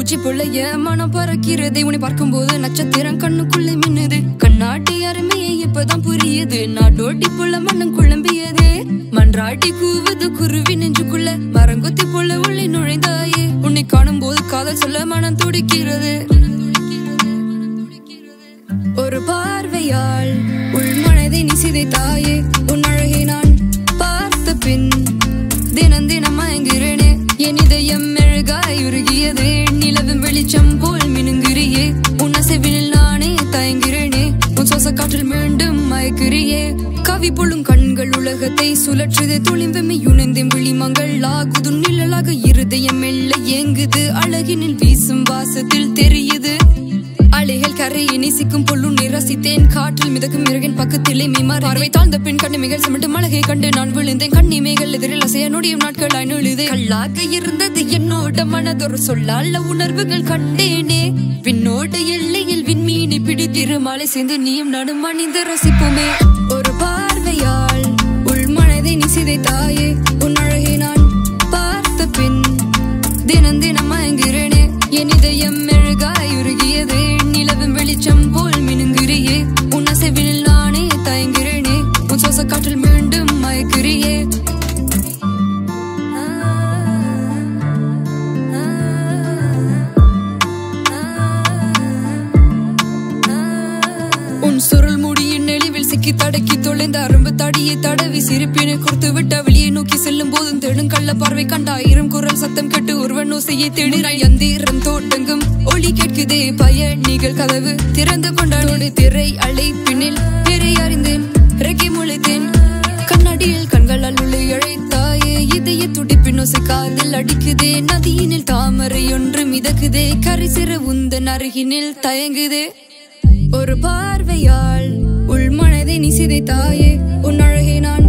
பூச்சி புள்ளைய மனம் பறக்கிறது உன்னை பார்க்கும்போது நட்சத்திரம் கண்ணுக்குள்ளே மின்னுது கண்ணாட்டி அருமையை இப்பதான் புரியுது நாடோட்டி புள்ள மண்ணும் குழம்பியது மன்றாட்டி கூவுது குருவி நெஞ்சுக்குள்ள மரங்கொத்தி புள்ள உள்ளே நுழைந்தாயே உன்னை காணும் போது காதல் சொல்ல மனம் துடிக்கிறது ஒரு பார்வையால் உள் மனதை நீ சிதைத்தாயே உன் அழகை நான் பார்த்த பின் தினம் தினம் மயங்குகிறேனே என் இதயம் மெழுகாய் உருகியதே நிலவும் வெளிச்சம் போல் மினுங்கிறியே உன் அசைவில் நானே தயங்குகிறேனே உன் சுவாச காற்றில் மீண்டும் மயக்கிறியே கவி பொழும் கண்கள் உலகத்தை சுழற்றுது துளிம்பெம்மை உணர்ந்தேன் விழிமங்கள் ஆகுது நிழலாக இருதயம் மெல்ல ஏங்குது அழகினில் வீசும் வாசத்தில் தெரியுது அலைகள் கரையை நேசிக்கும் பொல்லுன் ரசித்தேன் காற்றில் மிதக்கும் மிருகின் பக்கத்திலே மீமார் பார்வை தாழ்ந்த பின் கண்ணு மிகள் சிமிட்டு மலகை கண்டு நான் விழுந்தேன் கண்ணி மேகள் எதிரில் அசைய நொடியும் நாட்களாய் நுழுது கல்லாக இருந்தது என்னோட மனதொரு சொல்லால உணர்வுகள் கண்டேனே விண்ணோட எல்லையில் விண்மீனை பிடித்திரு மாலை சேர்ந்து நீயும் நானும் அணிந்து ரசிப்போமே ஒரு பார்வையால் உள் மனதை நீ சிதைத்தாயே உன் அழகை நான் பார்த்த பின் தினம் தினம் மயங்குகிறேனே என் இதயம் மெழுகாய் உருகியதே நிலவும் வெளிச்சம் போல் மினுங்கிறியே உன் அசைவில் நானே தயங்குகிறேனே உன் சுவாச காற்றில் மீண்டும் மயக்கிறியே உன் சுருள் முடியின் நெளிவில் சிக்கி தடக்கி தொலைந்த அரும்பு தடியை தடவி சிரிப்பினை கொடுத்து விட்ட வெளியே நோக்கி செல்லும் போதும் தேடும் கள்ள பார்வை கண்ட ஆயிரம் குரல் சத்தம் கேட்டு ஒருவன் ஓசையை தேடினாய் அந்தீரம் தோட்டங்கும் ஒளி கேட்குதே பயணிகள் கதவு திறந்து கொண்டாடோடு திரை அழைப்பினில் திரை அறிந்தேன் ரெக்கை முளைத்தேன் கண்ணாடியில் கண்களால் உள்ளே அழைத்தாயே இதய துடிப்பின் ஓசை காதில் அடிக்குதே நதியினில் தாமரை ஒன்று மிதக்குதே கரை சிற உந்தன் அருகினில் தயங்குதே ஒரு பார்வையால் உள் மனதை நீ சிதைத்தாயே உன் அழகை நான்